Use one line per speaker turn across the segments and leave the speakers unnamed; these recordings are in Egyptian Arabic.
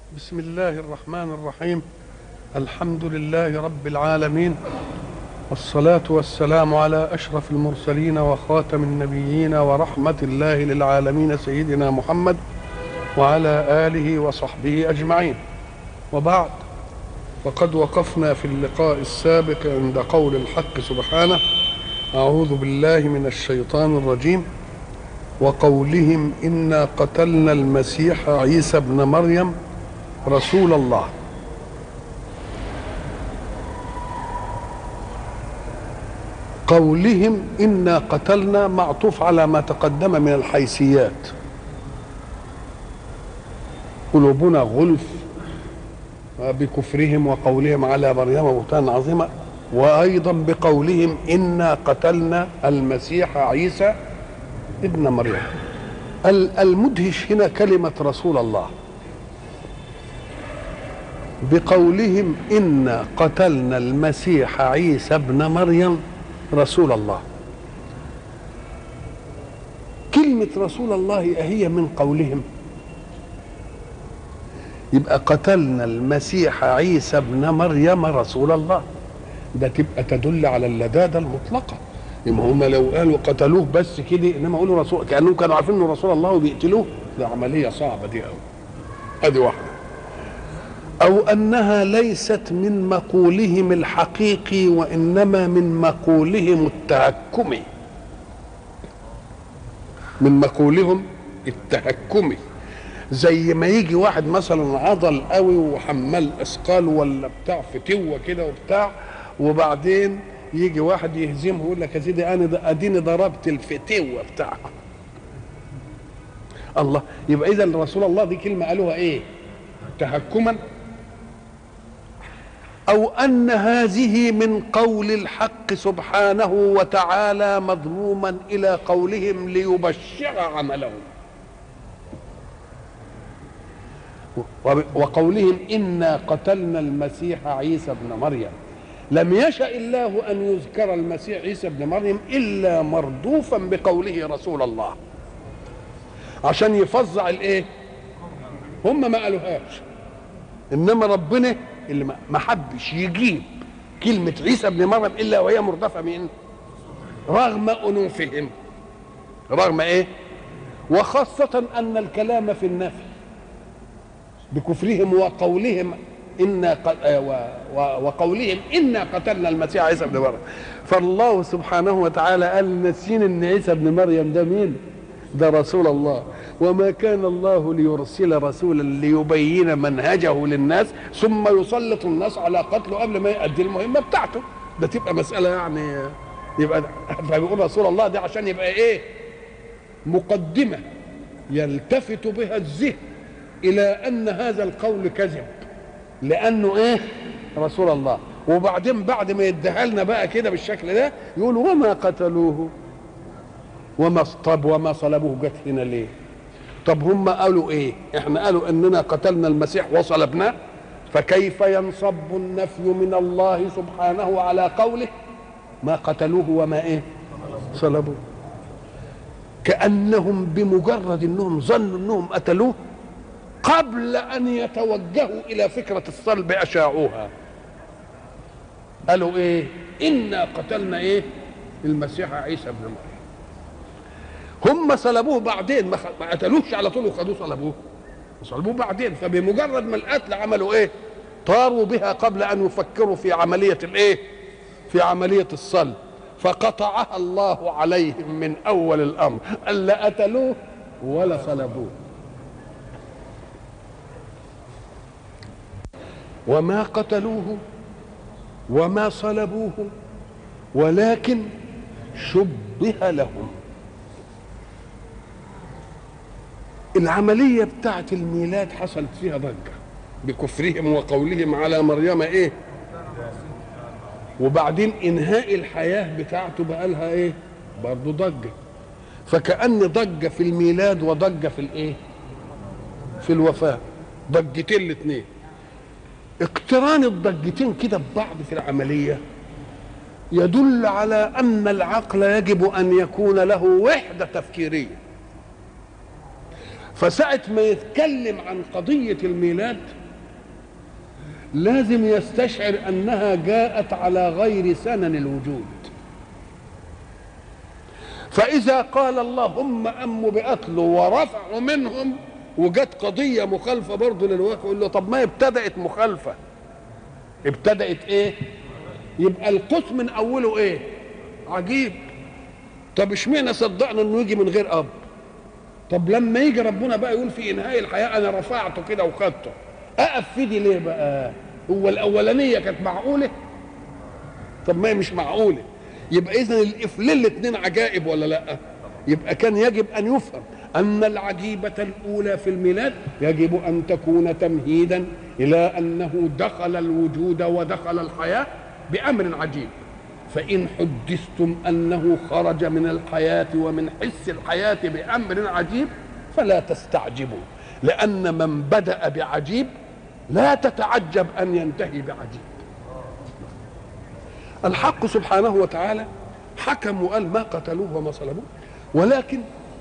بسم الله الرحمن الرحيم الحمد لله رب العالمين والصلاة والسلام على أشرف المرسلين وخاتم النبيين ورحمة الله للعالمين سيدنا محمد وعلى آله وصحبه أجمعين وبعد وقد وقفنا في اللقاء السابق عند قول الحق سبحانه أعوذ بالله من الشيطان الرجيم وقولهم إنا قتلنا المسيح عيسى ابن مريم رسول الله قولهم إنا قتلنا معطوف على ما تقدم من الحيثيات قلوبنا غلف بكفرهم وقولهم على مريم بهتانا عظيما وايضا بقولهم انا قتلنا المسيح عيسى ابن مريم المدهش هنا كلمه رسول الله بقولهم انا قتلنا المسيح عيسى ابن مريم رسول الله كلمه رسول الله هي من قولهم يبقى قتلنا المسيح عيسى ابن مريم رسول الله ده تبقى تدل على اللدادة المطلقة إما هم لو قالوا قتلوه بس كده إنما يقولوا رسول كأنهم كانوا عارفين إنه رسول الله وبيقتلوه ده عملية صعبة دي أوي أدي واحدة أو أنها ليست من مقولهم الحقيقي وإنما من مقولهم التهكمي من مقولهم التهكمي زي ما يجي واحد مثلا عضل قوي وحمال اثقال ولا بتاع فتوه كده وبتاع وبعدين يجي واحد يهزمه يقول لك يا سيدي انا اديني ضربت الفتوه بتاعه الله يبقى اذا رسول الله دي كلمه قالوها ايه تهكما او ان هذه من قول الحق سبحانه وتعالى مضموما الى قولهم ليبشر عملهم وقولهم انا قتلنا المسيح عيسى ابن مريم لم يشا الله ان يذكر المسيح عيسى ابن مريم الا مردوفا بقوله رسول الله عشان يفظع الايه هم ما قالوهاش انما ربنا اللي ما حبش يجيب كلمة عيسى ابن مريم إلا وهي مردفة من رغم أنوفهم رغم إيه وخاصة أن الكلام في النفي بكفرهم وقولهم إنا وقولهم إنا قتلنا المسيح عيسى ابن مريم فالله سبحانه وتعالى قال نسين إن عيسى ابن مريم ده مين؟ ده رسول الله وما كان الله ليرسل رسولا ليبين منهجه للناس ثم يسلط الناس على قتله قبل ما يؤدي المهمه بتاعته ده تبقى مساله يعني يبقى فبيقول رسول الله ده عشان يبقى ايه مقدمه يلتفت بها الذهن الى ان هذا القول كذب لانه ايه رسول الله وبعدين بعد ما يديها لنا بقى كده بالشكل ده يقول وما قتلوه وما طب وما صلبوه جت هنا ليه طب هم قالوا ايه احنا قالوا اننا قتلنا المسيح وصلبناه فكيف ينصب النفي من الله سبحانه على قوله ما قتلوه وما ايه صلبوه كانهم بمجرد انهم ظنوا انهم قتلوه قبل ان يتوجهوا الى فكره الصلب اشاعوها قالوا ايه انا قتلنا ايه المسيح عيسى ابن مريم هم صلبوه بعدين ما قتلوش على طول وخدوه صلبوه صلبوه بعدين فبمجرد ما القتل عملوا ايه طاروا بها قبل ان يفكروا في عمليه الايه في عمليه الصلب فقطعها الله عليهم من اول الامر الا قتلوه ولا صلبوه وما قتلوه وما صلبوه ولكن شبه لهم العملية بتاعت الميلاد حصلت فيها ضجة بكفرهم وقولهم على مريم ايه وبعدين انهاء الحياة بتاعته بقى لها ايه برضه ضجة فكأن ضجة في الميلاد وضجة في الايه في الوفاة ضجتين الاثنين اقتران الضجتين كده ببعض في العملية يدل على أن العقل يجب أن يكون له وحدة تفكيرية فساعة ما يتكلم عن قضية الميلاد لازم يستشعر أنها جاءت على غير سنن الوجود فإذا قال اللهم أم بقتله ورفعوا منهم وجت قضية مخالفة برضه للواقع يقول له طب ما ابتدأت مخالفة ابتدأت إيه؟ يبقى القوس من أوله إيه؟ عجيب طب اشمعنى صدقنا إنه يجي من غير أب؟ طب لما يجي ربنا بقى يقول في انهاء الحياه انا رفعته كده وخدته اقف في دي ليه بقى هو الاولانيه كانت معقوله طب ما هي مش معقوله يبقى اذا الافلين الاثنين عجائب ولا لا يبقى كان يجب ان يفهم ان العجيبه الاولى في الميلاد يجب ان تكون تمهيدا الى انه دخل الوجود ودخل الحياه بامر عجيب فإن حدثتم أنه خرج من الحياة ومن حس الحياة بأمر عجيب فلا تستعجبوا لأن من بدأ بعجيب لا تتعجب أن ينتهي بعجيب الحق سبحانه وتعالى حكم وقال ما قتلوه وما صلبوه ولكن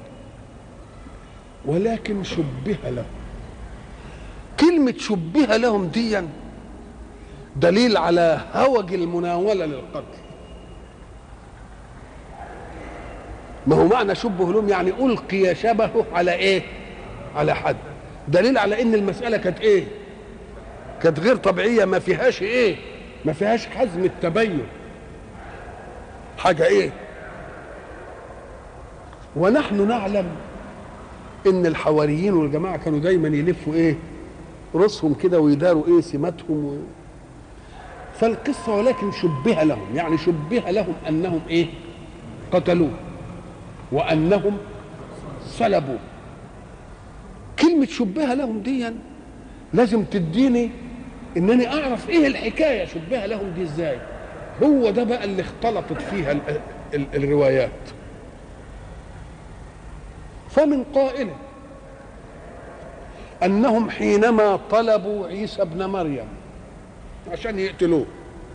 ولكن شبه لهم كلمة شبه لهم ديا دليل على هوج المناولة للقتل ما هو معنى شبه لهم يعني ألقي شبهه على إيه على حد دليل على إن المسألة كانت إيه كانت غير طبيعية ما فيهاش إيه ما فيهاش حزم التبين حاجة إيه ونحن نعلم ان الحواريين والجماعه كانوا دايما يلفوا ايه رؤوسهم كده ويداروا ايه سماتهم و... فالقصه ولكن شبه لهم يعني شبه لهم انهم ايه قتلوه وانهم صلبوا كلمه شبه لهم دي لازم تديني انني اعرف ايه الحكايه شبه لهم دي ازاي هو ده بقى اللي اختلطت فيها ال ال الروايات فمن قائل انهم حينما طلبوا عيسى ابن مريم عشان يقتلوه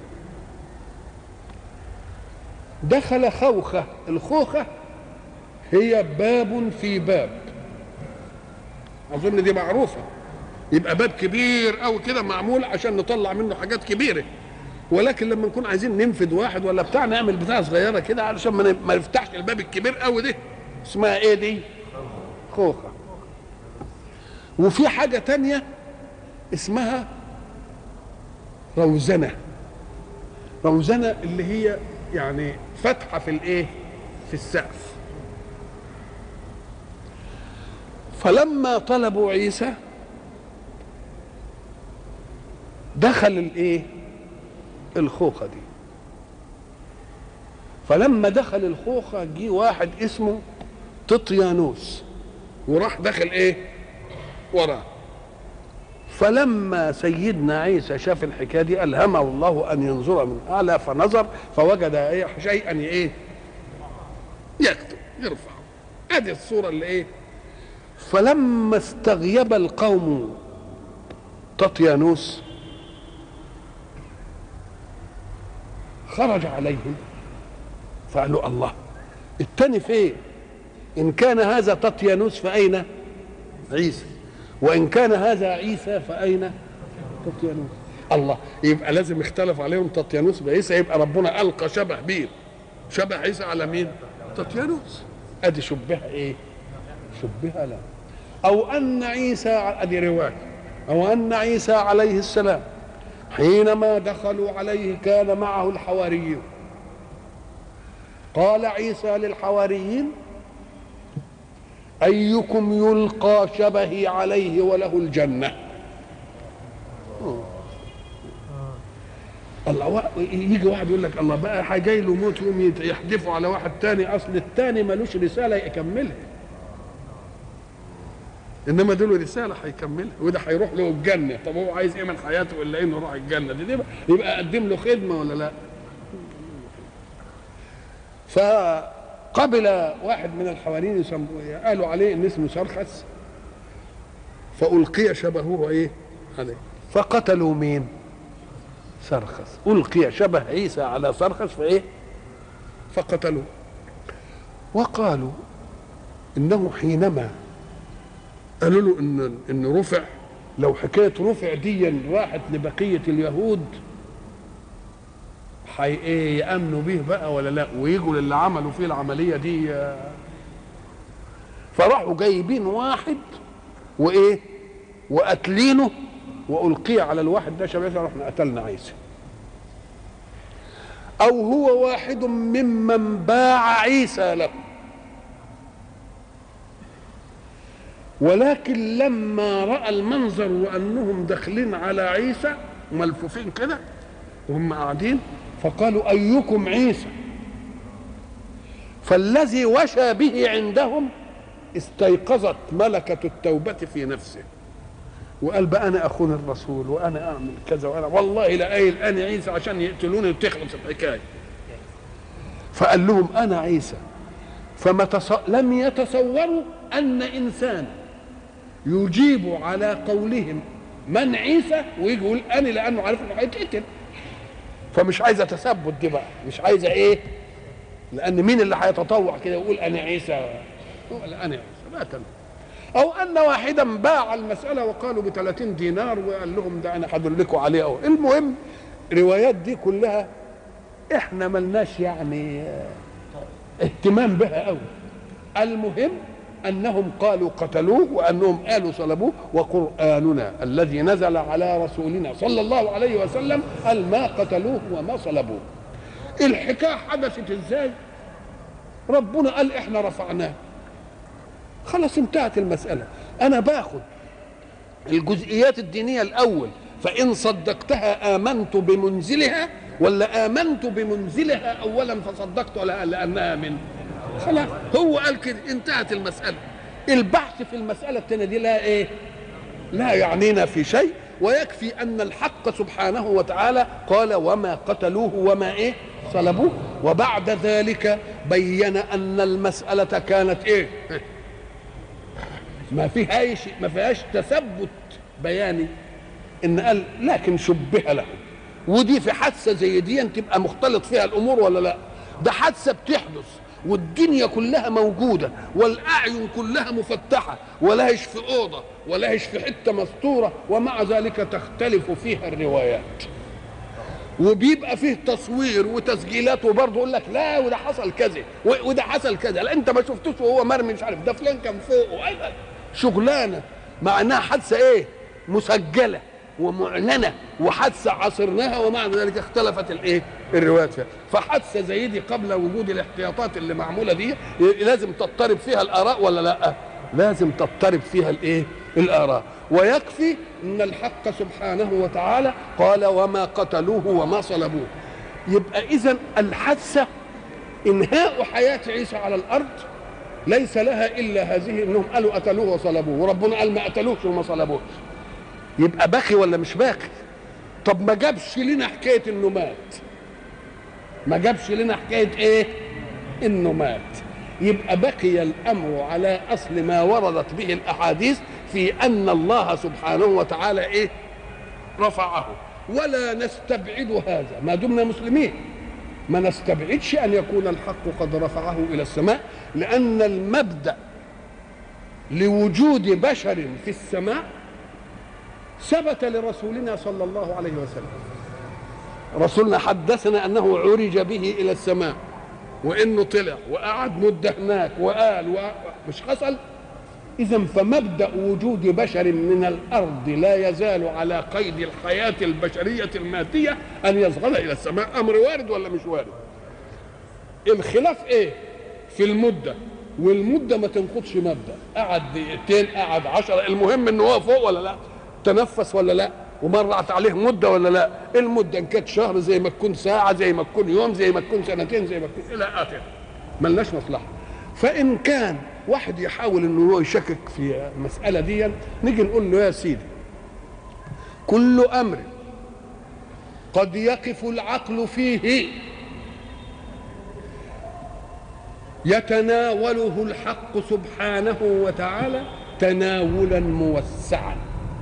دخل خوخه الخوخه هي باب في باب اظن دي معروفه يبقى باب كبير قوي كده معمول عشان نطلع منه حاجات كبيره ولكن لما نكون عايزين ننفذ واحد ولا بتاع نعمل بتاع صغيره كده علشان ما نفتحش الباب الكبير قوي ده اسمها ايه دي خوخة وفي حاجة تانية اسمها روزنة روزنة اللي هي يعني فتحة في الايه في السقف فلما طلبوا عيسى دخل الايه الخوخة دي فلما دخل الخوخة جه واحد اسمه تطيانوس وراح داخل ايه وراه فلما سيدنا عيسى شاف الحكايه دي الهمه الله ان ينظر من اعلى فنظر فوجد ايه شيئا ايه يكتب يرفع ادي الصوره اللي ايه فلما استغيب القوم تطيانوس خرج عليهم فقالوا الله التاني فين إن كان هذا تطيانوس فأين عيسى وإن كان هذا عيسى فأين تطيانوس الله يبقى لازم يختلف عليهم تطيانوس بعيسى يبقى ربنا ألقى شبه مين شبه عيسى على مين تطيانوس أدي شبه إيه شبه له أو أن عيسى أدي رواية أو أن عيسى عليه السلام حينما دخلوا عليه كان معه الحواريون قال عيسى للحواريين أيكم يلقى شبهي عليه وله الجنة الله يجي واحد يقول لك الله بقى جاي له موت يقوم يحدفوا على واحد تاني اصل التاني ملوش رساله يكملها انما دول رساله هيكملها وده هيروح له الجنه طب هو عايز ايه من حياته الا انه يروح الجنه دي, دي يبقى قدم له خدمه ولا لا ف قبل واحد من الحواريين قالوا عليه ان اسمه سرخس فألقي شبهه ايه عليه فقتلوا مين سرخس ألقي شبه عيسى على سرخس فايه فقتلوه وقالوا انه حينما قالوا له ان ان رفع لو حكايه رفع دي راحت لبقيه اليهود حي ايه يامنوا به بقى ولا لا ويجوا للي عملوا فيه العمليه دي آه. فراحوا جايبين واحد وايه وقاتلينه والقي على الواحد ده شباب رحنا قتلنا عيسى او هو واحد ممن باع عيسى له ولكن لما راى المنظر وانهم داخلين على عيسى ملفوفين كده وهم قاعدين فقالوا ايكم عيسى فالذي وشى به عندهم استيقظت ملكة التوبة في نفسه وقال بقى انا اخون الرسول وانا اعمل كذا وانا والله لا قايل انا عيسى عشان يقتلوني وتخلص الحكايه فقال لهم انا عيسى فما تص... لم يتصوروا ان انسان يجيب على قولهم من عيسى ويجي يقول انا لانه عارف انه هيتقتل فمش عايزه تثبت دي بقى مش عايزه ايه لان مين اللي هيتطوع كده يقول انا عيسى ولا انا عيسى لا تنفع او ان واحدا باع المساله وقالوا ب 30 دينار وقال لهم ده انا هدلكم عليه أو. المهم الروايات دي كلها احنا ملناش يعني اهتمام بها قوي المهم انهم قالوا قتلوه وانهم قالوا صلبوه وقراننا الذي نزل على رسولنا صلى الله عليه وسلم قال ما قتلوه وما صلبوه الحكايه حدثت ازاي ربنا قال احنا رفعناه خلاص انتهت المسألة أنا باخد الجزئيات الدينية الأول فإن صدقتها آمنت بمنزلها ولا آمنت بمنزلها أولا فصدقت ولا لأنها من خلاص هو قال كده انتهت المسألة البحث في المسألة الثانية دي لا إيه لا يعنينا في شيء ويكفي أن الحق سبحانه وتعالى قال وما قتلوه وما إيه صلبوه وبعد ذلك بين أن المسألة كانت إيه ما فيهاش ما فيهاش تثبت بياني ان قال لكن شبه له ودي في حادثه زي دي تبقى مختلط فيها الامور ولا لا ده حادثه بتحدث والدنيا كلها موجوده والاعين كلها مفتحه ولاهش في اوضه ولاهش في حته مستوره ومع ذلك تختلف فيها الروايات وبيبقى فيه تصوير وتسجيلات وبرضه يقول لك لا وده حصل كذا وده حصل كذا لا انت ما شفتوش وهو مرمي مش عارف ده فلان كان فوقه شغلانه مع انها حادثه ايه مسجله ومعلنه وحادثه عاصرناها ومع ذلك اختلفت الايه الروايات فيها فحادثه زي دي قبل وجود الاحتياطات اللي معموله دي لازم تضطرب فيها الاراء ولا لا لازم تضطرب فيها الايه الاراء ويكفي ان الحق سبحانه وتعالى قال وما قتلوه وما صلبوه يبقى اذا الحادثه انهاء حياه عيسى على الارض ليس لها الا هذه انهم قالوا قتلوه وصلبوه وربنا قال ما قتلوش وما صلبوش يبقى باقي ولا مش باقي طب ما جابش لنا حكايه انه مات ما جابش لنا حكايه ايه انه مات يبقى بقي الامر على اصل ما وردت به الاحاديث في ان الله سبحانه وتعالى ايه رفعه ولا نستبعد هذا ما دمنا مسلمين ما نستبعدش ان يكون الحق قد رفعه الى السماء لان المبدا لوجود بشر في السماء ثبت لرسولنا صلى الله عليه وسلم رسولنا حدثنا انه عرج به الى السماء وانه طلع وقعد مده هناك وقال و... مش حصل اذا فمبدا وجود بشر من الارض لا يزال على قيد الحياه البشريه الماديه ان يصعد الى السماء امر وارد ولا مش وارد الخلاف ايه في المده والمده ما تنقضش مبدا قعد دقيقتين قعد عشرة المهم ان هو فوق ولا لا تنفس ولا لا ومرت عليه مده ولا لا المده ان كانت شهر زي ما تكون ساعه زي ما تكون يوم زي ما تكون سنتين زي ما تكون الى اخره ملناش مصلحه فان كان واحد يحاول انه هو يشكك في المساله دي نيجي نقول له يا سيدي كل امر قد يقف العقل فيه يتناوله الحق سبحانه وتعالى تناولا موسعا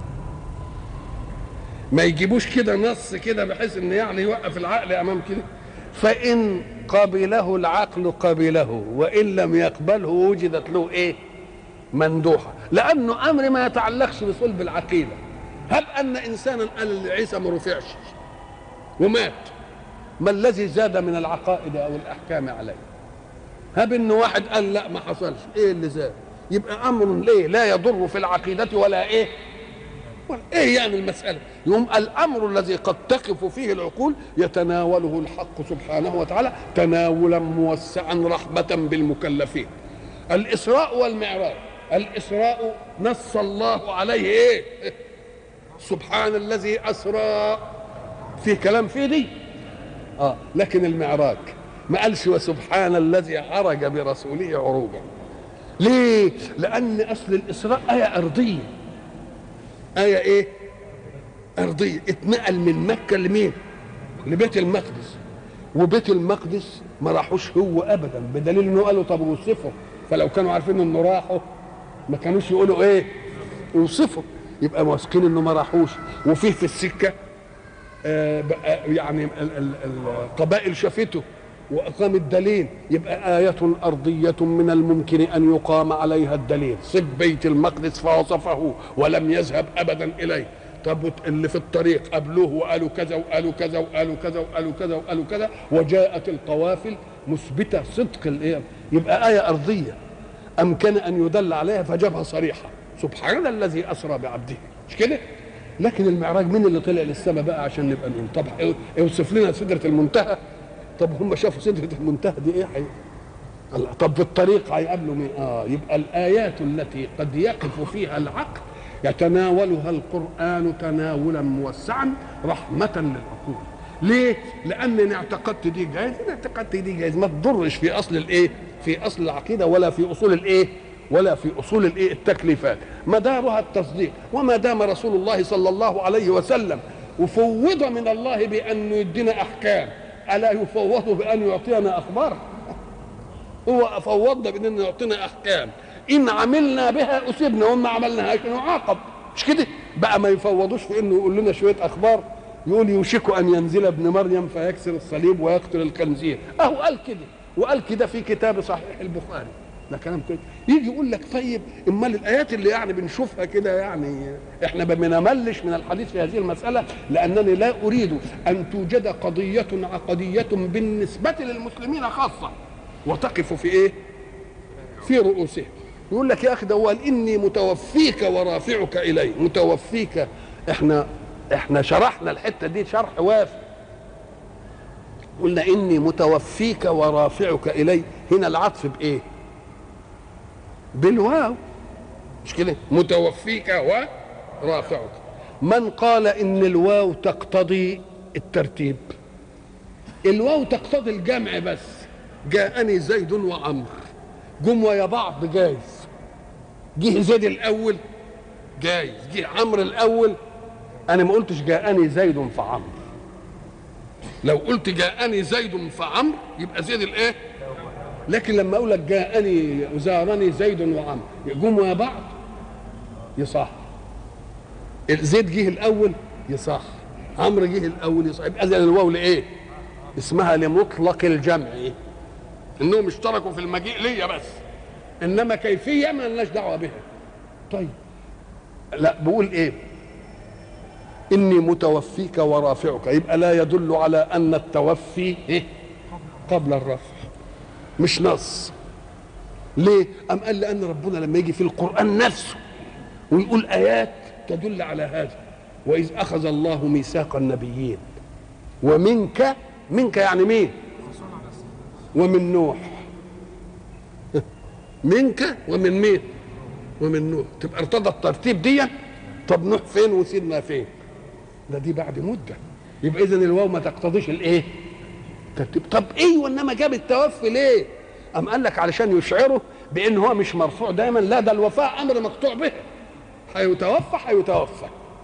ما يجيبوش كده نص كده بحيث ان يعني يوقف العقل امام كده فان قبله العقل قبله وان لم يقبله وجدت له ايه مندوحه لانه امر ما يتعلقش بصلب العقيده هب ان انسانا قال لعيسى ما رفعش ومات ما الذي زاد من العقائد او الاحكام عليه هب ان واحد قال لا ما حصلش ايه اللي زاد يبقى امر ليه لا يضر في العقيده ولا ايه ولا ايه يعني المساله يوم الامر الذي قد تقف فيه العقول يتناوله الحق سبحانه وتعالى تناولا موسعا رحمه بالمكلفين الاسراء والمعراج الاسراء نص الله عليه ايه سبحان الذي اسرى في كلام فيه دي اه لكن المعراج ما قالش وسبحان الذي عرج برسوله عروجا ليه لان اصل الاسراء ايه ارضيه ايه ايه ارضيه اتنقل من مكه لمين لبيت المقدس وبيت المقدس ما راحوش هو ابدا بدليل انه قالوا طب وصفوا فلو كانوا عارفين انه راحوا ما كانوش يقولوا ايه يوصفوا يبقى واثقين انه ما راحوش وفيه في السكه آه يعني القبائل شافته واقام الدليل يبقى آية أرضية من الممكن أن يقام عليها الدليل صف بيت المقدس فوصفه ولم يذهب أبدا إليه طب اللي في الطريق قابلوه وقالوا كذا وقالوا كذا وقالوا كذا وقالوا كذا وقالوا كذا وجاءت القوافل مثبتة صدق الإيه يبقى آية أرضية أمكن أن يدل عليها فجابها صريحة سبحان الذي أسرى بعبده مش كده؟ لكن المعراج مين اللي طلع للسماء بقى عشان نبقى نقول طب اوصف لنا سدرة المنتهى طب هم شافوا سدرة المنتهى دي ايه حي... الله طب في الطريق هيقابلوا مين؟ اه يبقى الآيات التي قد يقف فيها العقل يتناولها القرآن تناولا موسعا رحمة للعقول. ليه؟ لأن إن اعتقدت دي جايز إن اعتقدت دي جايز ما تضرش في أصل الإيه؟ في أصل العقيدة ولا في أصول الإيه؟ ولا في أصول الإيه؟ التكليفات. مدارها التصديق وما دام رسول الله صلى الله عليه وسلم وفوض من الله بأن يدينا أحكام ألا يفوض بأن يعطينا أخبار هو فوضنا بأن يعطينا أحكام إن عملنا بها أصبنا وما عملناهاش نعاقب مش كده بقى ما يفوضوش في انه يقول لنا شويه اخبار يقول يوشك ان ينزل ابن مريم فيكسر الصليب ويقتل الخنزير اهو قال كده وقال كده في كتاب صحيح البخاري ده كلام كده يجي يقول لك طيب امال الايات اللي يعني بنشوفها كده يعني احنا ما بنملش من الحديث في هذه المساله لانني لا اريد ان توجد قضيه عقديه بالنسبه للمسلمين خاصه وتقف في ايه؟ في رؤوسهم يقول لك يا اخي ده هو قال اني متوفيك ورافعك الي متوفيك احنا احنا شرحنا الحته دي شرح وافي قلنا اني متوفيك ورافعك الي هنا العطف بايه بالواو مش كده متوفيك ورافعك من قال ان الواو تقتضي الترتيب الواو تقتضي الجمع بس جاءني زيد وعمرو جم ويا بعض جايز جه زيد الاول جايز جه عمرو الاول انا ما قلتش جاءني زيد فعمرو لو قلت جاءني زيد فعمرو يبقى زيد الايه لكن لما اقول لك جاءني زارني زيد وعمرو جم ويا بعض يصح زيد جه الاول يصح عمرو جه الاول يصح يبقى اذا الواو لايه اسمها لمطلق الجمع إيه؟ انهم اشتركوا في المجيء ليا بس انما كيفيه ما لناش دعوه بها طيب لا بقول ايه اني متوفيك ورافعك يبقى لا يدل على ان التوفي إيه؟ قبل الرفع مش نص ليه ام قال لان ربنا لما يجي في القران نفسه ويقول ايات تدل على هذا واذ اخذ الله ميثاق النبيين ومنك منك يعني مين ومن نوح منك ومن مين ومن نوح تبقى ارتضى الترتيب دي طب نوح فين وسيدنا فين ده دي بعد مده يبقى اذا الواو ما تقتضيش الايه ترتيب طب ايوه انما جاب التوفي ليه ام قال لك علشان يشعره بان هو مش مرفوع دايما لا ده الوفاء امر مقطوع به هيتوفى هيتوفى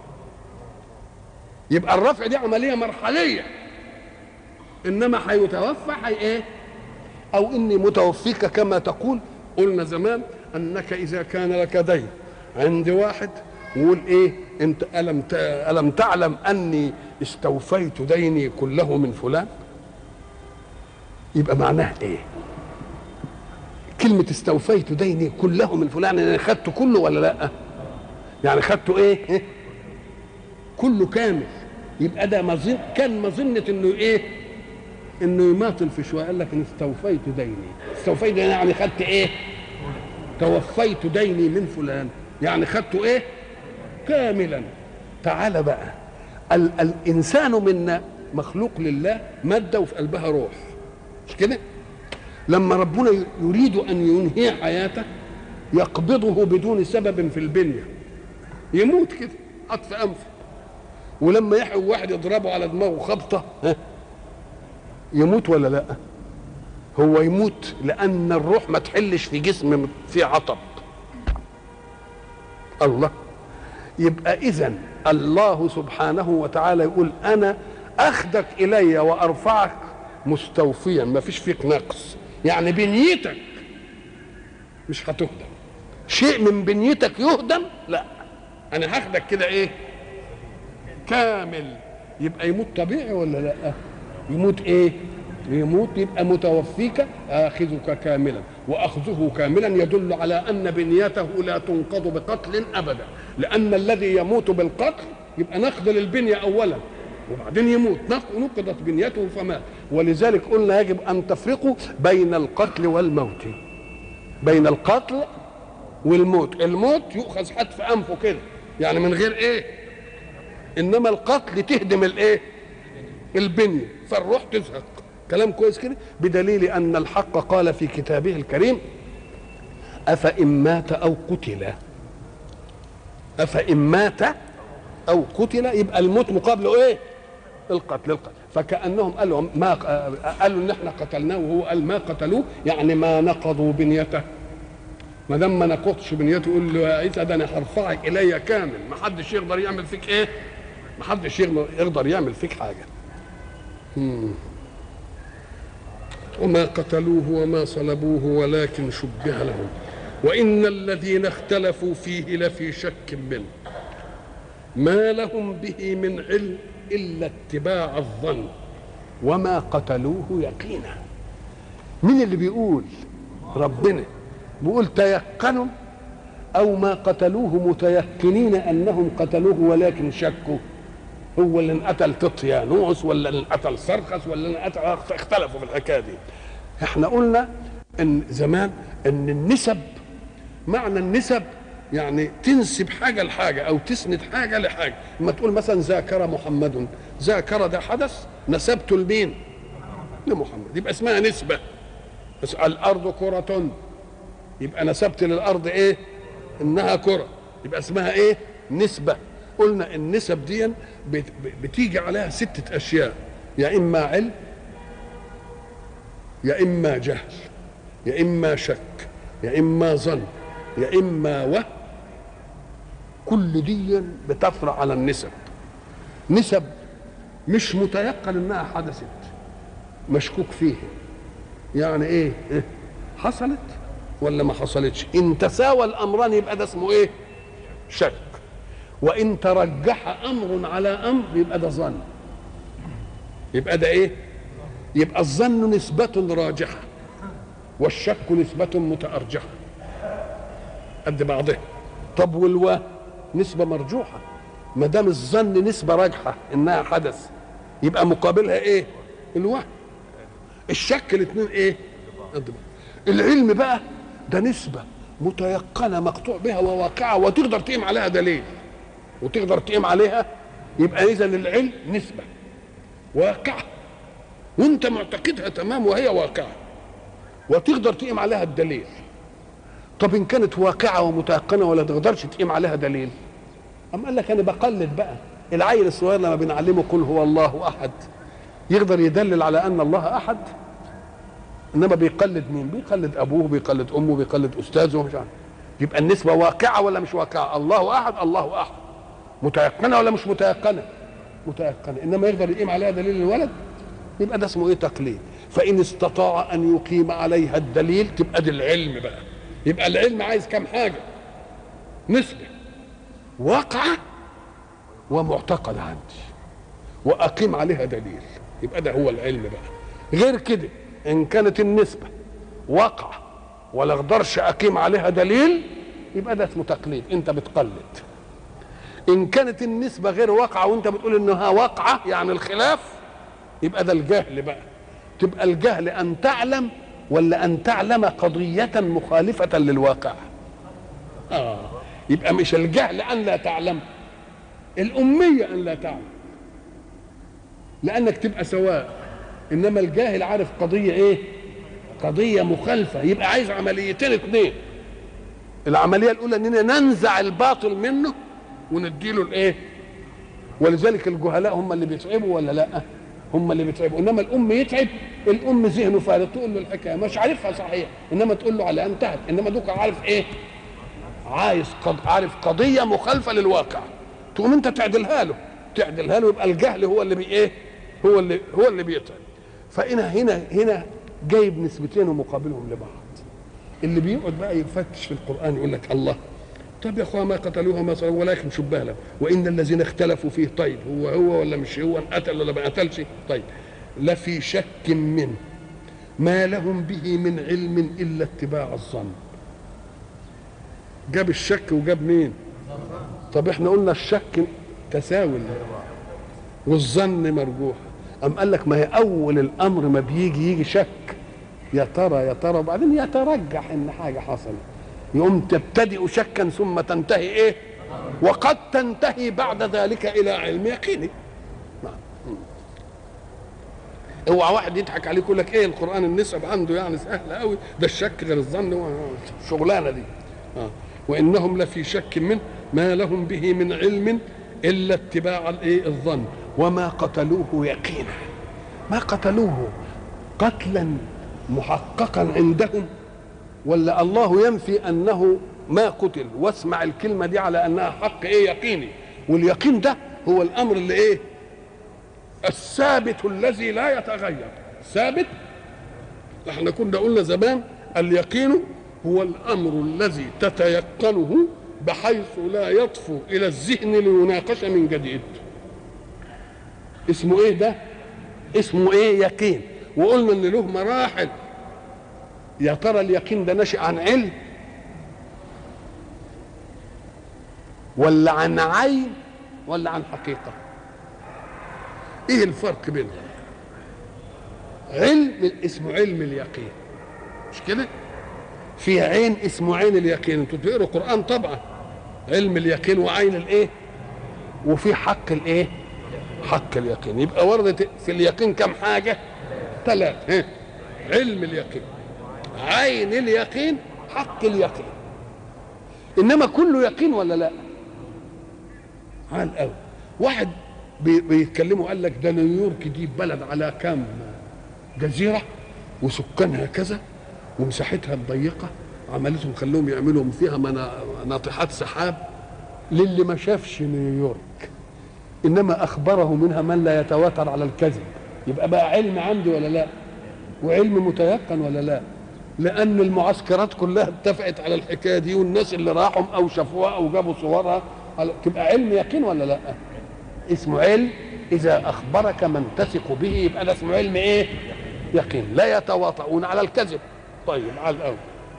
يبقى الرفع دي عمليه مرحليه انما هيتوفى هي ايه او اني متوفيك كما تقول قلنا زمان انك اذا كان لك دين عند واحد يقول ايه انت الم الم تعلم اني استوفيت ديني كله من فلان يبقى معناه ايه كلمة استوفيت ديني كله من فلان يعني خدته كله ولا لا؟ يعني خدته ايه؟ إيه؟ كله كامل يبقى ده مظن كان مظنة انه ايه؟ انه يماطل في شويه قال لك ان استوفيت ديني استوفيت ديني يعني خدت ايه؟ توفيت ديني من فلان يعني خدته ايه؟ كاملا تعال بقى ال الانسان منا مخلوق لله ماده وفي قلبها روح مش كده؟ لما ربنا يريد ان ينهي حياته يقبضه بدون سبب في البنيه يموت كده حط في انفه ولما يحيى واحد يضربه على دماغه خبطه ها يموت ولا لا هو يموت لان الروح ما تحلش في جسم فيه عطب الله يبقى اذا الله سبحانه وتعالى يقول انا اخدك الي وارفعك مستوفيا ما فيش فيك نقص يعني بنيتك مش هتهدم شيء من بنيتك يهدم لا انا هاخدك كده ايه كامل يبقى يموت طبيعي ولا لا يموت ايه يموت يبقى متوفيك آخذك كاملا وأخذه كاملا يدل على أن بنيته لا تنقض بقتل أبدا لأن الذي يموت بالقتل يبقى نقض للبنية أولا وبعدين يموت نقضت بنيته فمات ولذلك قلنا يجب أن تفرقوا بين القتل والموت بين القتل والموت الموت يؤخذ حتف أنفه كده يعني من غير إيه إنما القتل تهدم الإيه البنية فالروح تزهق كلام كويس كده بدليل ان الحق قال في كتابه الكريم افان مات او قتل افان مات او قتل يبقى الموت مقابله ايه القتل القتل فكانهم قالوا ما قالوا ان احنا قتلناه وهو قال ما قتلوه يعني ما نقضوا بنيته ما دام ما نقضش بنيته يقول له يا عيسى ده انا هرفعك الي كامل ما حدش يقدر يعمل فيك ايه ما حدش يقدر يعمل فيك حاجه مم. وما قتلوه وما صلبوه ولكن شبه لهم وإن الذين اختلفوا فيه لفي شك منه ما لهم به من علم إلا اتباع الظن وما قتلوه يقينا مين اللي بيقول ربنا بيقول تيقنوا أو ما قتلوه متيقنين أنهم قتلوه ولكن شكوا هو اللي انقتل تطيانوس ولا اللي انقتل سرخس ولا اللي انقتل اختلفوا في الحكايه دي احنا قلنا ان زمان ان النسب معنى النسب يعني تنسب حاجه لحاجه او تسند حاجه لحاجه لما تقول مثلا ذاكر محمد ذاكر ده حدث نسبته لمين لمحمد يبقى اسمها نسبه بس الارض كره يبقى نسبت للارض ايه انها كره يبقى اسمها ايه نسبه قلنا النسب دي بتيجي عليها ستة أشياء يا إما علم يا إما جهل يا إما شك يا إما ظن يا إما وهم كل دي بتفرع على النسب نسب مش متيقن انها حدثت مشكوك فيها يعني ايه, إيه؟ حصلت ولا ما حصلتش ان تساوى الامران يبقى ده اسمه ايه شك وان ترجح امر على امر يبقى ده ظن يبقى ده ايه يبقى الظن نسبة راجحة والشك نسبة متأرجحة قد بعضها طب والوا نسبة مرجوحة ما دام الظن نسبة راجحة انها حدث يبقى مقابلها ايه الوهم الشك الاثنين ايه قد بعض العلم بقى ده نسبة متيقنة مقطوع بها وواقعة وتقدر تقيم عليها دليل وتقدر تقيم عليها يبقى اذا العلم نسبه واقعه وانت معتقدها تمام وهي واقعه وتقدر تقيم عليها الدليل طب ان كانت واقعه ومتيقنه ولا تقدرش تقيم عليها دليل اما قال لك انا بقلد بقى العيل الصغير لما بنعلمه قل هو الله احد يقدر يدلل على ان الله احد انما بيقلد مين بيقلد ابوه بيقلد امه بيقلد استاذه مش عارف يبقى النسبه واقعه ولا مش واقعه الله احد الله احد متيقنه ولا مش متيقنه متيقنه انما يقدر يقيم عليها دليل الولد يبقى ده اسمه ايه تقليد فان استطاع ان يقيم عليها الدليل تبقى دي العلم بقى يبقى العلم عايز كم حاجه نسبه واقعه ومعتقد عندي واقيم عليها دليل يبقى ده هو العلم بقى غير كده ان كانت النسبه واقعه ولا اقدرش اقيم عليها دليل يبقى ده اسمه تقليد انت بتقلد ان كانت النسبه غير واقعه وانت بتقول انها واقعه يعني الخلاف يبقى ده الجهل بقى تبقى الجهل ان تعلم ولا ان تعلم قضيه مخالفه للواقع اه يبقى مش الجهل ان لا تعلم الاميه ان لا تعلم لانك تبقى سواء انما الجاهل عارف قضيه ايه قضيه مخالفه يبقى عايز عمليتين اثنين العمليه الاولى اننا ننزع الباطل منه ونديله الايه ولذلك الجهلاء هم اللي بيتعبوا ولا لا هم اللي بيتعبوا انما الام يتعب الام ذهنه فارغ تقول له الحكايه مش عارفها صحيح انما تقول له على انتهت انما دوك عارف ايه عايز قض... عارف قضيه مخالفه للواقع تقوم انت تعدلها له تعدلها له يبقى الجهل هو اللي بي ايه هو اللي هو اللي بيتعب فهنا هنا هنا جايب نسبتين ومقابلهم لبعض اللي بيقعد بقى يفتش في القران يقول لك الله طب يا اخويا ما قتلوها ما صلوا ولكن شبه لهم وان الذين اختلفوا فيه طيب هو هو ولا مش هو قتل ولا ما قتلش طيب لفي شك منه ما لهم به من علم الا اتباع الظن جاب الشك وجاب مين طب احنا قلنا الشك تساوي والظن مرجوح أم قال لك ما هي أول الأمر ما بيجي يجي شك يا ترى يا ترى وبعدين يترجح إن حاجة حصلت يقوم تبتدئ شكا ثم تنتهي إيه وقد تنتهي بعد ذلك إلى علم يقيني اوعى واحد يضحك عليك يقول لك ايه القران النسب عنده يعني سهله قوي ده الشك غير الظن شغلانه دي آه. وانهم لفي شك منه ما لهم به من علم الا اتباع الايه الظن وما قتلوه يقينا ما قتلوه قتلا محققا عندهم ولا الله ينفي انه ما قتل واسمع الكلمه دي على انها حق ايه يقيني واليقين ده هو الامر اللي ايه الثابت الذي لا يتغير ثابت احنا كنا قلنا زمان اليقين هو الامر الذي تتيقنه بحيث لا يطفو الى الذهن ليناقش من جديد اسمه ايه ده اسمه ايه يقين وقلنا ان له مراحل يا ترى اليقين ده ناشئ عن علم ولا عن عين ولا عن حقيقه ايه الفرق بينهم علم اسمه علم اليقين مش كده في عين اسمه عين اليقين انتوا بتقروا قران طبعا علم اليقين وعين الايه وفي حق الايه حق اليقين يبقى وردت في اليقين كم حاجه ثلاث علم اليقين عين اليقين حق اليقين انما كله يقين ولا لا عال قوي واحد بيتكلموا قال لك ده نيويورك دي بلد على كام جزيره وسكانها كذا ومساحتها ضيقه عملتهم خلوهم يعملوا فيها ناطحات سحاب للي ما شافش نيويورك انما اخبره منها من لا يتواتر على الكذب يبقى بقى علم عندي ولا لا وعلم متيقن ولا لا لان المعسكرات كلها اتفقت على الحكايه دي والناس اللي راحوا او شافوها او جابوا صورها تبقى علم يقين ولا لا اسمه علم اذا اخبرك من تثق به يبقى ده اسمه علم ايه يقين لا يتواطؤون على الكذب طيب على الاول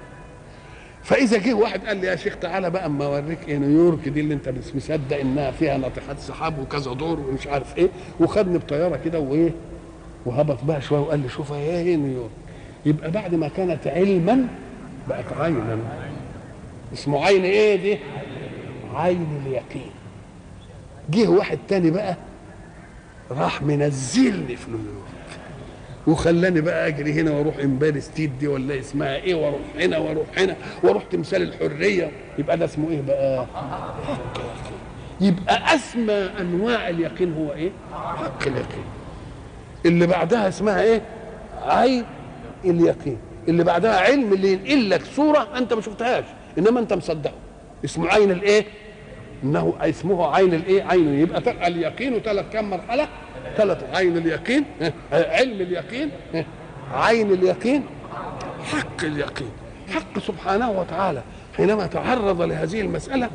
فاذا جه واحد قال لي يا شيخ تعالى بقى اما اوريك ايه نيويورك دي اللي انت مش مصدق انها فيها ناطحات سحاب وكذا دور ومش عارف ايه وخدني بطياره كده وايه وهبط بقى شويه وقال لي شوف ايه هي نيويورك يبقى بعد ما كانت علما بقت عينا اسمه عين ايه دي عين اليقين جه واحد تاني بقى راح منزلني في نيويورك وخلاني بقى اجري هنا واروح امباري ستيت دي ولا اسمها ايه واروح هنا واروح هنا واروح تمثال الحريه يبقى ده اسمه ايه بقى؟ حق يقين يبقى اسمى انواع اليقين هو ايه؟ حق اليقين اللي بعدها اسمها ايه؟ عين اليقين اللي بعدها علم اللي ينقل لك صوره انت ما شفتهاش انما انت مصدقه اسمه عين الايه؟ انه اسمه عين الايه؟ عين يبقى اليقين ثلاث كم مرحله؟ ثلاث عين اليقين علم اليقين عين اليقين حق اليقين حق سبحانه وتعالى حينما تعرض لهذه المسألة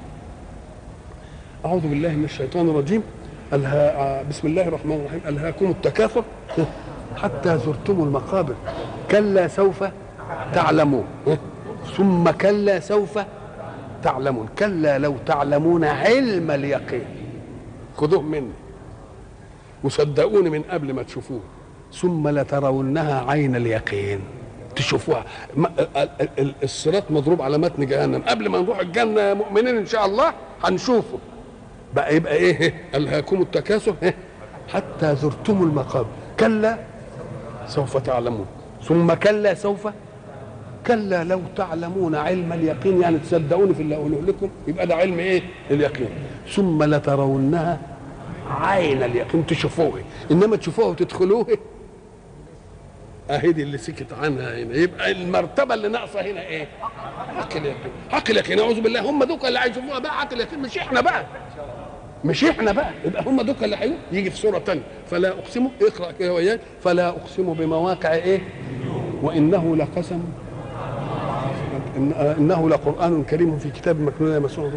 أعوذ بالله من الشيطان الرجيم ألها بسم الله الرحمن الرحيم ألهاكم التكاثر حتى زرتم المقابر كلا سوف تعلمون ثم كلا سوف تعلمون كلا لو تعلمون علم اليقين خذوه مني وصدقوني من قبل ما تشوفوه ثم لترونها عين اليقين تشوفوها الصراط مضروب على متن جهنم قبل ما نروح الجنه مؤمنين ان شاء الله هنشوفه بقى يبقى ايه الهاكم التكاثر إيه؟ حتى زرتم المقام كلا سوف تعلمون ثم كلا سوف كلا لو تعلمون علم اليقين يعني تصدقوني في اللي اقوله لكم يبقى ده علم ايه اليقين ثم لترونها عين اليقين تشوفوه انما تشوفوه وتدخلوه اهي دي اللي سكت عنها هنا يبقى المرتبه اللي ناقصه هنا ايه حق اليقين حق اليقين اعوذ بالله هم دوك اللي هيشوفوها بقى حق اليقين مش احنا بقى مش احنا بقى يبقى هم دوك اللي هيقول يجي في سوره ثانيه فلا اقسم اقرا كده وياك فلا اقسم بمواقع ايه وانه لقسم إن انه لقران كريم في كتاب مكنون مسعود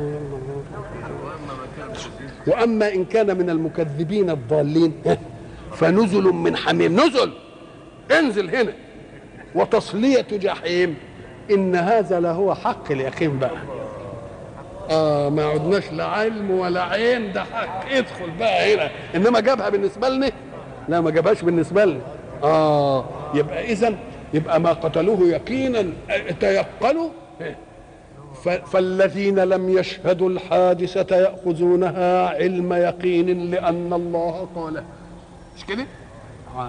واما ان كان من المكذبين الضالين فنزل من حميم نزل انزل هنا وتصلية جحيم إن هذا لهو حق اليقين بقى آه ما عدناش لا علم ولا عين ده حق ادخل بقى هنا إنما جابها بالنسبة لنا لا ما جابهاش بالنسبة لنا آه يبقى إذا يبقى ما قتلوه يقينا تيقنوا فالذين لم يشهدوا الحادثة يأخذونها علم يقين لأن الله قاله مش كده؟ آه.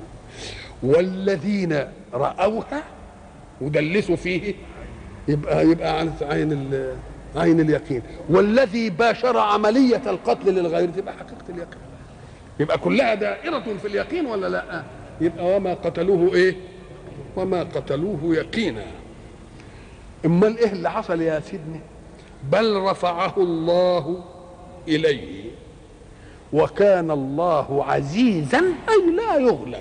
والذين رأوها ودلسوا فيه يبقى يبقى عن عين عين اليقين والذي باشر عملية القتل للغير تبقى حقيقة اليقين يبقى كلها دائرة في اليقين ولا لا يبقى وما قتلوه ايه وما قتلوه يقينا امال ايه اللي حصل يا سيدنا بل رفعه الله اليه وكان الله عزيزا اي لا يغلب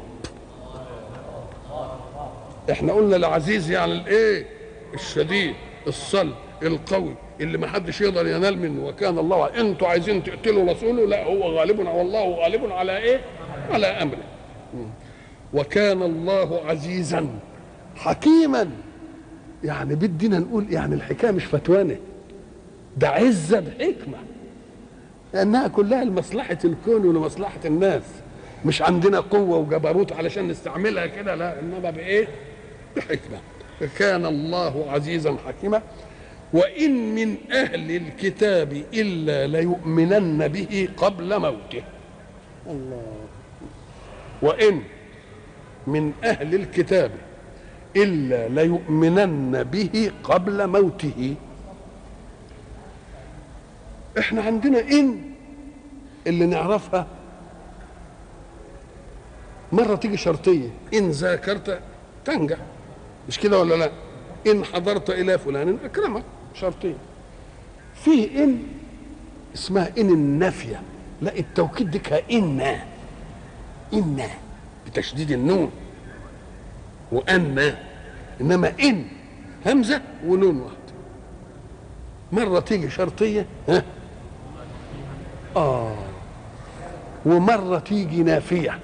احنا قلنا العزيز يعني الايه الشديد الصلب القوي اللي ما حدش يقدر ينال منه وكان الله انتوا عايزين تقتلوا رسوله لا هو غالب والله غالب على ايه على امره وكان الله عزيزا حكيما يعني بدنا نقول يعني الحكايه مش فتوانه ده عزه بحكمه لانها كلها لمصلحه الكون ولمصلحه الناس مش عندنا قوه وجبروت علشان نستعملها كده لا انما بايه بحكمه كان الله عزيزا حكيما وان من اهل الكتاب الا ليؤمنن به قبل موته الله وان من اهل الكتاب الا ليؤمنن به قبل موته احنا عندنا ان اللي نعرفها مره تيجي شرطيه ان ذاكرت تنجح مش كده ولا لا ان حضرت الى فلان اكرمك شرطين فيه ان اسمها ان النافيه لا التوكيد دي كإن إن بتشديد النون وأن إنما إن همزة ونون واحدة مرة تيجي شرطية ها آه ومرة تيجي نافية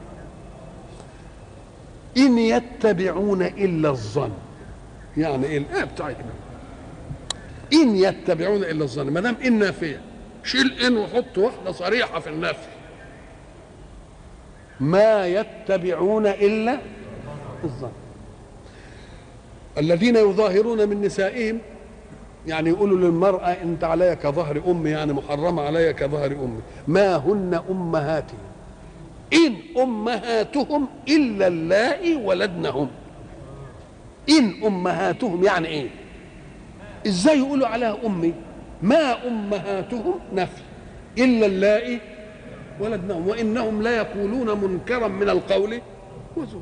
إن يتبعون إلا الظن يعني إيه الآية بتاعتنا إن يتبعون إلا الظن ما دام إن نافية شيل إن وحط واحدة صريحة في النفي ما يتبعون إلا الظن الذين يظاهرون من نسائهم يعني يقولوا للمرأة أنت علي كظهر أمي يعني محرمة علي كظهر أمي ما هن أمهاتهم إن أمهاتهم إلا اللائي ولدنهم إن أمهاتهم يعني إيه إزاي يقولوا عليها أمي ما أمهاتهم نفي إلا اللائي ولدنهم وإنهم لا يقولون منكرا من القول وزورا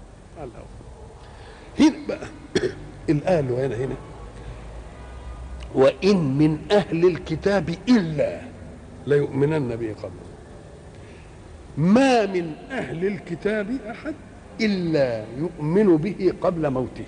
هنا بقى الآية اللي هنا هنا وإن من أهل الكتاب إلا ليؤمنن به قبل ما من أهل الكتاب أحد إلا يؤمن به قبل موته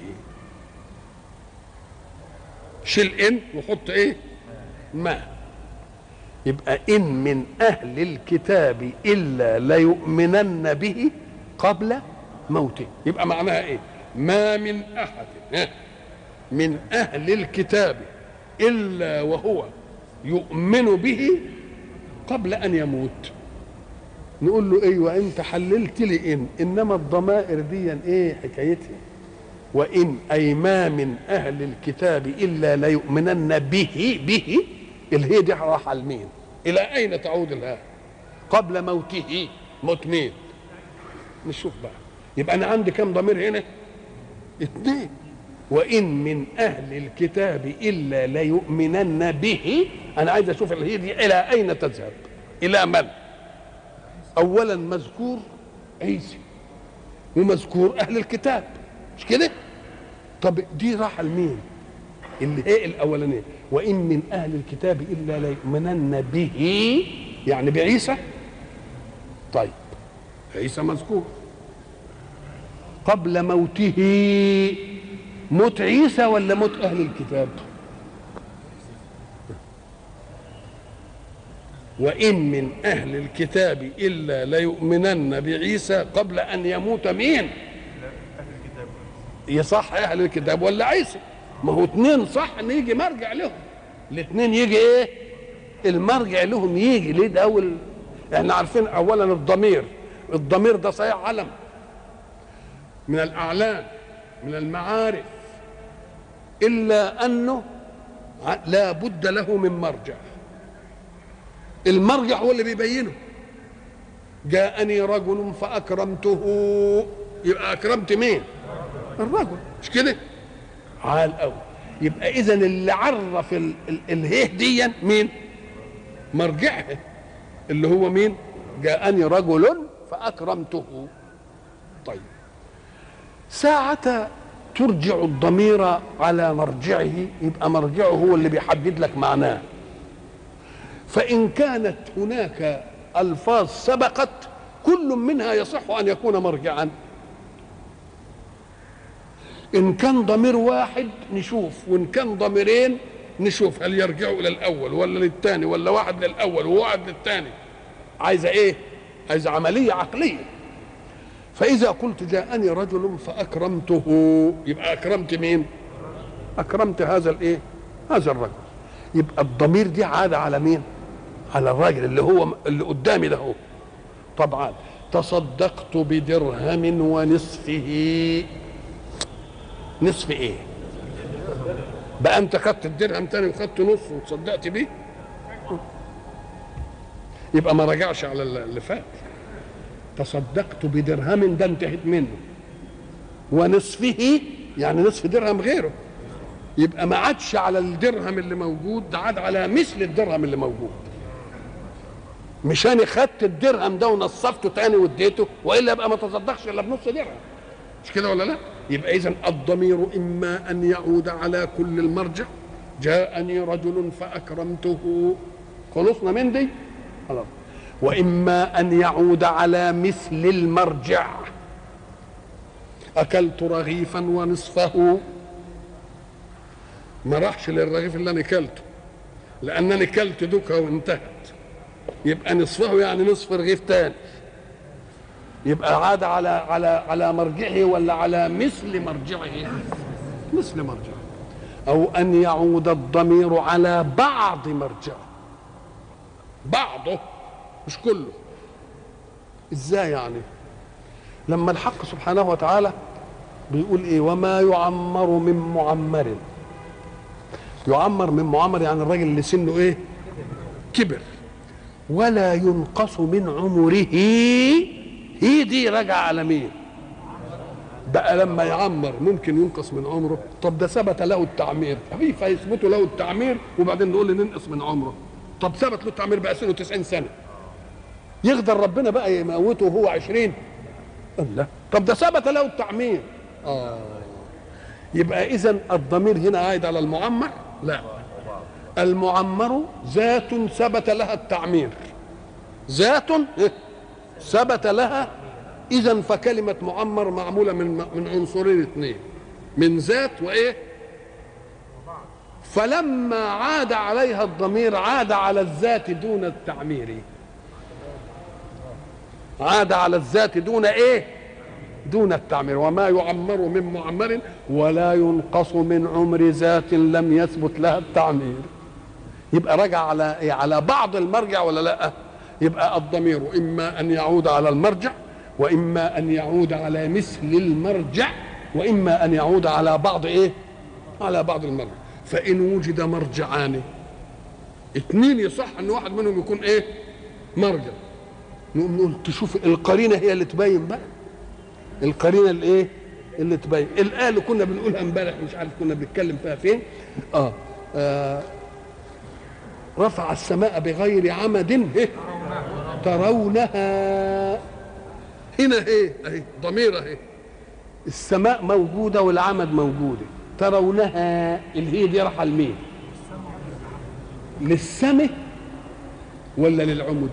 شيل إن وحط إيه ما يبقى إن من أهل الكتاب إلا ليؤمنن به قبل موته يبقى معناها إيه ما من أحد من اهل الكتاب الا وهو يؤمن به قبل ان يموت نقول له ايوه انت حللت لي ان انما الضمائر دي ايه حكايتها وان اي ما من اهل الكتاب الا ليؤمنن به به الهي دي راح على المين الى اين تعود الها قبل موته موت مين نشوف بقى يبقى انا عندي كم ضمير هنا اثنين وان من اهل الكتاب الا ليؤمنن به انا عايز اشوف الهي دي الى اين تذهب الى من اولا مذكور عيسى ومذكور اهل الكتاب مش كده طب دي راح لمين اللي هي الاولانيه وان من اهل الكتاب الا ليؤمنن به يعني بعيسى طيب عيسى مذكور قبل موته موت عيسى ولا موت اهل الكتاب وان من اهل الكتاب الا ليؤمنن بعيسى قبل ان يموت مين يصح اهل الكتاب ولا عيسى ما هو اتنين صح ان يجي مرجع لهم الاثنين يجي ايه المرجع لهم يجي ليه ده اول احنا عارفين اولا الضمير الضمير ده صحيح علم من الاعلام من المعارف الا انه لا بد له من مرجع المرجع هو اللي بيبينه جاءني رجل فاكرمته يبقى اكرمت مين الرجل مش كده عال قوي يبقى اذا اللي عرف ال- ال- الهيه دي مين مرجعها اللي هو مين جاءني رجل فاكرمته طيب ساعة ترجع الضمير على مرجعه يبقى مرجعه هو اللي بيحدد لك معناه فإن كانت هناك ألفاظ سبقت كل منها يصح أن يكون مرجعا إن كان ضمير واحد نشوف وإن كان ضميرين نشوف هل يرجعوا إلى الأول ولا للثاني ولا واحد للأول وواحد للثاني عايزة إيه؟ عايزة عملية عقلية فإذا قلت جاءني رجل فأكرمته يبقى أكرمت مين؟ أكرمت هذا الإيه؟ هذا الرجل يبقى الضمير دي عادة على مين؟ على الراجل اللي هو اللي قدامي ده هو طبعا تصدقت بدرهم ونصفه نصف ايه؟ بقى انت خدت الدرهم تاني وخدت نصه وتصدقت بيه؟ يبقى ما رجعش على اللي فات تصدقت بدرهم ده انتهت منه ونصفه يعني نصف درهم غيره يبقى ما عادش على الدرهم اللي موجود ده عاد على مثل الدرهم اللي موجود مش انا خدت الدرهم ده ونصفته تاني واديته والا يبقى ما تصدقش الا بنص درهم مش كده ولا لا يبقى اذا الضمير اما ان يعود على كل المرجع جاءني رجل فاكرمته خلصنا من دي خلاص واما ان يعود على مثل المرجع اكلت رغيفا ونصفه ما راحش للرغيف اللي انا كلته لانني كلت دوكا وانتهت يبقى نصفه يعني نصف رغيف تاني يبقى عاد على على على مرجعه ولا على مثل مرجعه مثل مرجعه او ان يعود الضمير على بعض مرجعه بعضه مش كله ازاي يعني لما الحق سبحانه وتعالى بيقول ايه وما يعمر من معمر يعمر من معمر يعني الراجل اللي سنه ايه كبر ولا ينقص من عمره هي دي رجع على مين بقى لما يعمر ممكن ينقص من عمره طب ده ثبت له التعمير كيف يثبت له التعمير وبعدين نقول لي ننقص من عمره طب ثبت له التعمير بقى سنه 90 سنه يقدر ربنا بقى يموته وهو 20 لا طب ده ثبت له التعمير اه يبقى اذا الضمير هنا عايد على المعمر لا المعمر ذات ثبت لها التعمير ذات ثبت لها اذا فكلمه معمر معموله من من عنصرين اثنين من ذات وايه فلما عاد عليها الضمير عاد على الذات دون التعمير عاد على الذات دون ايه دون التعمير وما يعمر من معمر ولا ينقص من عمر ذات لم يثبت لها التعمير يبقى رجع على إيه؟ على بعض المرجع ولا لا يبقى الضمير اما ان يعود على المرجع واما ان يعود على مثل المرجع واما ان يعود على بعض ايه على بعض المرجع فان وجد مرجعان اثنين يصح ان واحد منهم يكون ايه مرجع نقوم نقول تشوف القرينه هي اللي تبين بقى القرينه اللي ايه اللي تبين الايه اللي كنا بنقولها امبارح مش عارف كنا بنتكلم فيها فين اه, آه رفع السماء بغير عمد إيه؟ ترونها هنا ايه اهي ضمير اهي السماء موجوده والعمد موجوده ترونها اللي هي دي راحه لمين للسماء ولا للعمد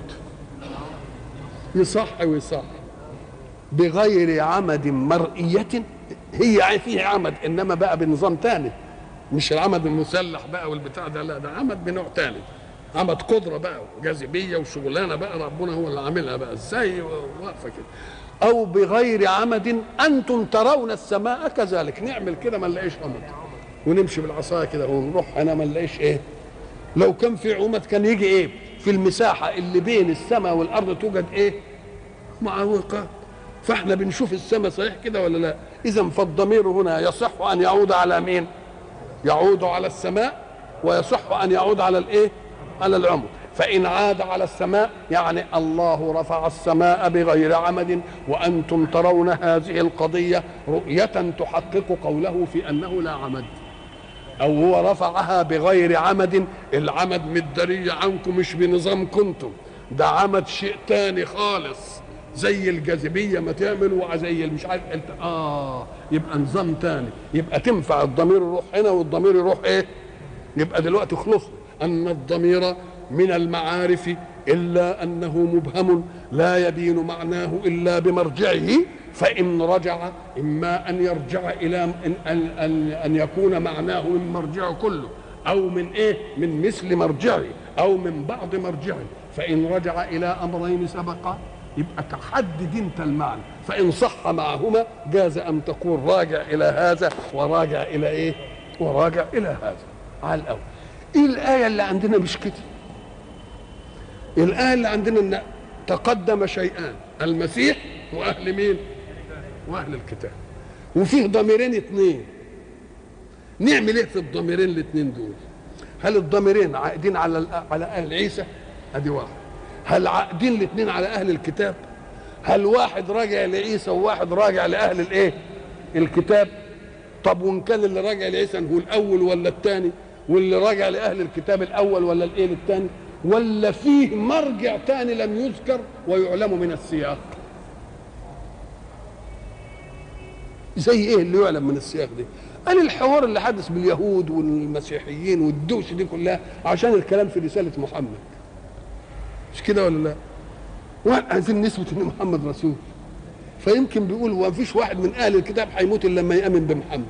يصح ويصح بغير عمد مرئية هي فيه عمد انما بقى بنظام تاني مش العمد المسلح بقى والبتاع ده لا ده عمد بنوع تاني عمد قدره بقى وجاذبيه وشغلانه بقى ربنا هو اللي عاملها بقى ازاي واقفه كده او بغير عمد انتم ترون السماء كذلك نعمل كده ما نلاقيش عمد ونمشي بالعصايه كده ونروح انا ما نلاقيش ايه لو كان في عمد كان يجي ايه في المساحه اللي بين السماء والارض توجد ايه معوقات فاحنا بنشوف السماء صحيح كده ولا لا اذا فالضمير هنا يصح ان يعود على مين يعود على السماء ويصح ان يعود على الايه على العمد فان عاد على السماء يعني الله رفع السماء بغير عمد وانتم ترون هذه القضيه رؤيه تحقق قوله في انه لا عمد او هو رفعها بغير عمد العمد مدري عنكم مش بنظام كنتم ده عمد شيء تاني خالص زي الجاذبيه ما تعمل وزي مش عارف انت اه يبقى نظام تاني يبقى تنفع الضمير يروح هنا والضمير يروح ايه يبقى دلوقتي خلص ان الضمير من المعارف الا انه مبهم لا يبين معناه الا بمرجعه فان رجع اما ان يرجع الى ان ان ان, أن يكون معناه من مرجعه كله او من ايه من مثل مرجعه او من بعض مرجعه فان رجع الى امرين سبقا يبقى تحدد انت المعنى فان صح معهما جاز ان تقول راجع الى هذا وراجع الى ايه وراجع الى هذا على الاول ايه الايه اللي عندنا مش كده الايه اللي عندنا ان تقدم شيئان المسيح واهل مين واهل الكتاب وفيه ضميرين اثنين نعمل ايه في الضميرين الاثنين دول هل الضميرين عائدين على على اهل عيسى ادي واحد هل عاقدين الاثنين على اهل الكتاب هل واحد راجع لعيسى وواحد راجع لاهل الايه الكتاب طب وان كان اللي راجع لعيسى هو الاول ولا الثاني واللي راجع لاهل الكتاب الاول ولا الايه الثاني ولا فيه مرجع ثاني لم يذكر ويعلم من السياق زي ايه اللي يعلم من السياق دي قال الحوار اللي حدث باليهود والمسيحيين والدوش دي كلها عشان الكلام في رساله محمد مش كده ولا لا وعايزين نثبت ان محمد رسول فيمكن بيقول ما فيش واحد من اهل الكتاب هيموت الا لما يامن بمحمد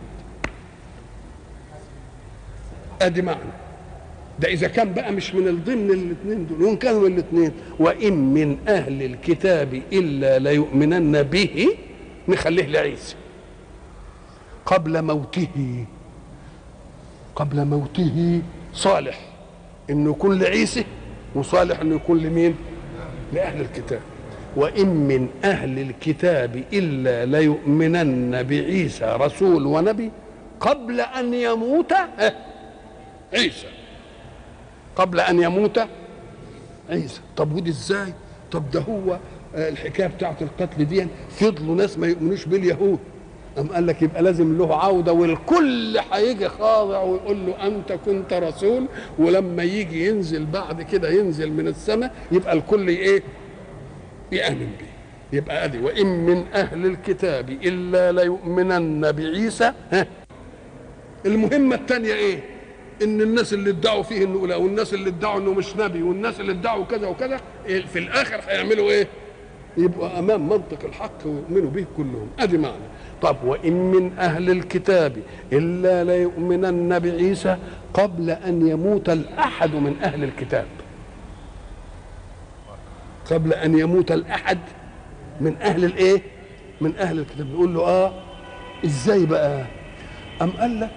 ادي معنى ده اذا كان بقى مش من ضمن الاثنين دول وان كانوا الاثنين وان من اهل الكتاب الا ليؤمنن به نخليه لعيسى قبل موته قبل موته صالح انه يكون لعيسى وصالح انه يكون لمين لاهل الكتاب وان من اهل الكتاب الا ليؤمنن بعيسى رسول ونبي قبل ان يموت عيسى قبل ان يموت عيسى طب ودي ازاي طب ده هو الحكايه بتاعت القتل دي فضلوا ناس ما يؤمنوش باليهود أم قال لك يبقى لازم له عودة والكل هيجي خاضع ويقول له أنت كنت رسول ولما يجي ينزل بعد كده ينزل من السماء يبقى الكل إيه؟ يآمن به يبقى أدي وإن من أهل الكتاب إلا ليؤمنن بعيسى ها المهمة الثانية إيه؟ إن الناس اللي ادعوا فيه إنه لا والناس اللي ادعوا إنه مش نبي والناس اللي ادعوا كذا وكذا في الآخر هيعملوا إيه؟ يبقوا امام منطق الحق ويؤمنوا به كلهم ادي معنى طب وان من اهل الكتاب الا ليؤمنن بعيسى قبل ان يموت الاحد من اهل الكتاب قبل ان يموت الاحد من اهل الايه من اهل الكتاب يقول له اه ازاي بقى ام قال لك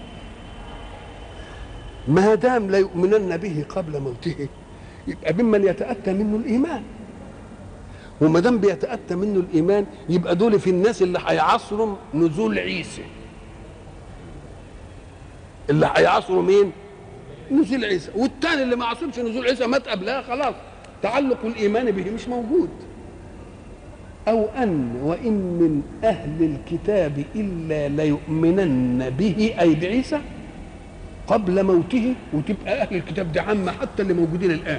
ما دام لا يؤمنن به قبل موته يبقى ممن يتاتى منه الايمان وما دام بيتاتى منه الايمان يبقى دول في الناس اللي هيعصروا نزول عيسى اللي هيعصروا مين نزول عيسى والتاني اللي ما عصرش نزول عيسى مات قبلها خلاص تعلق الايمان به مش موجود او ان وان من اهل الكتاب الا ليؤمنن به اي بعيسى قبل موته وتبقى اهل الكتاب دي عامه حتى اللي موجودين الان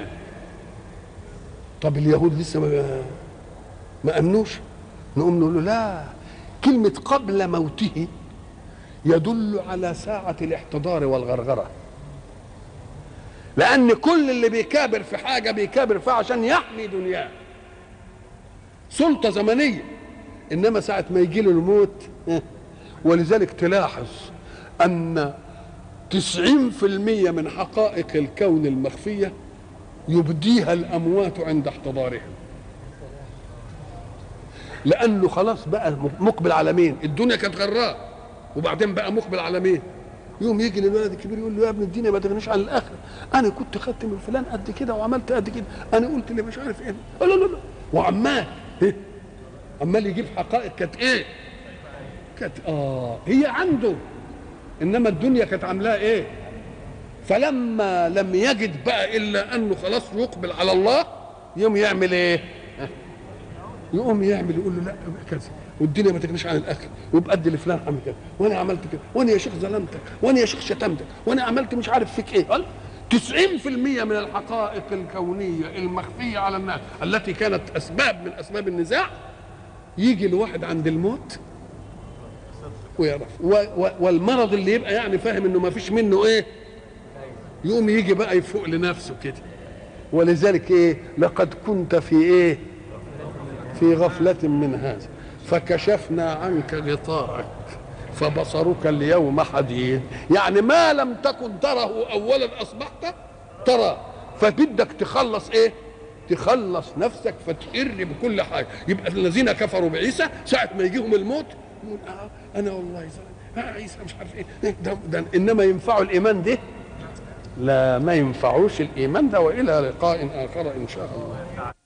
طب اليهود لسه ما ما امنوش نقوم نقول له لا كلمه قبل موته يدل على ساعه الاحتضار والغرغره لان كل اللي بيكابر في حاجه بيكابر فيها عشان يحمي دنياه سلطه زمنيه انما ساعه ما يجي له الموت ولذلك تلاحظ ان تسعين في المية من حقائق الكون المخفية يبديها الأموات عند احتضارهم لأنه خلاص بقى مقبل على مين الدنيا كانت غراه وبعدين بقى مقبل على مين يوم يجي للولد الكبير يقول له يا ابن الدنيا ما تغنيش عن الاخره انا كنت خدت من فلان قد كده وعملت قد كده انا قلت اللي مش عارف ايه لا لا لا وعمال إيه؟ عمال يجيب حقائق كانت ايه كانت اه هي عنده انما الدنيا كانت عاملاها ايه فلما لم يجد بقى الا انه خلاص يقبل على الله يوم يعمل ايه يقوم يعمل يقول له لا كذا والدنيا ما تغنيش عن الاخر وبقد لفلان عمل كده وانا عملت كده وانا يا شيخ ظلمتك وانا يا شيخ شتمتك وانا عملت مش عارف فيك ايه قال 90% من الحقائق الكونيه المخفيه على الناس التي كانت اسباب من اسباب النزاع يجي الواحد عند الموت ويعرف و و والمرض اللي يبقى يعني فاهم انه ما فيش منه ايه يقوم يجي بقى يفوق لنفسه كده ولذلك ايه لقد كنت في ايه في غفلة من هذا فكشفنا عنك غطاءك فبصرك اليوم حديد يعني ما لم تكن تره اولا اصبحت ترى فبدك تخلص ايه تخلص نفسك فتقر بكل حاجه يبقى الذين كفروا بعيسى ساعه ما يجيهم الموت يقول آه انا والله زلمة. آه عيسى مش عارف ايه ده, ده انما ينفعوا الايمان ده لا ما ينفعوش الايمان ده والى لقاء اخر ان شاء الله